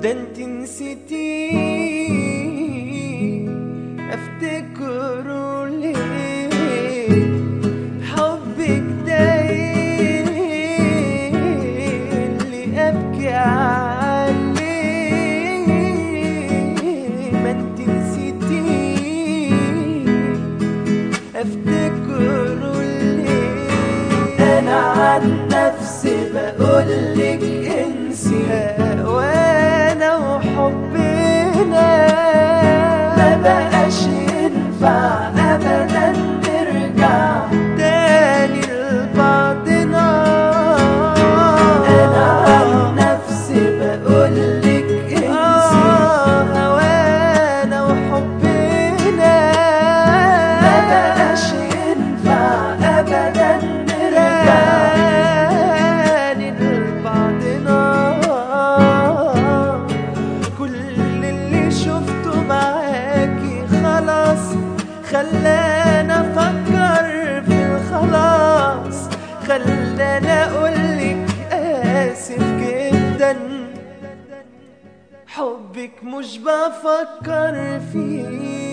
ده انت نسيتي افتكره ليه حبك ده اللي ابكي عليه ما انت نسيتي افتكره ليه انا عن نفسي بقولك انسي وانا وحبنا ما بقاش ينفع ابدا نرجع تاني لبعضنا انا عن نفسي بقولك انسي هوانا وحبنا ما بقاش ينفع ابدا نرجع تاني لبعضنا كل اللي شفته معاكي خلاص خلانا افكر في الخلاص خلانا اقولك اسف جدا حبك مش بفكر فيه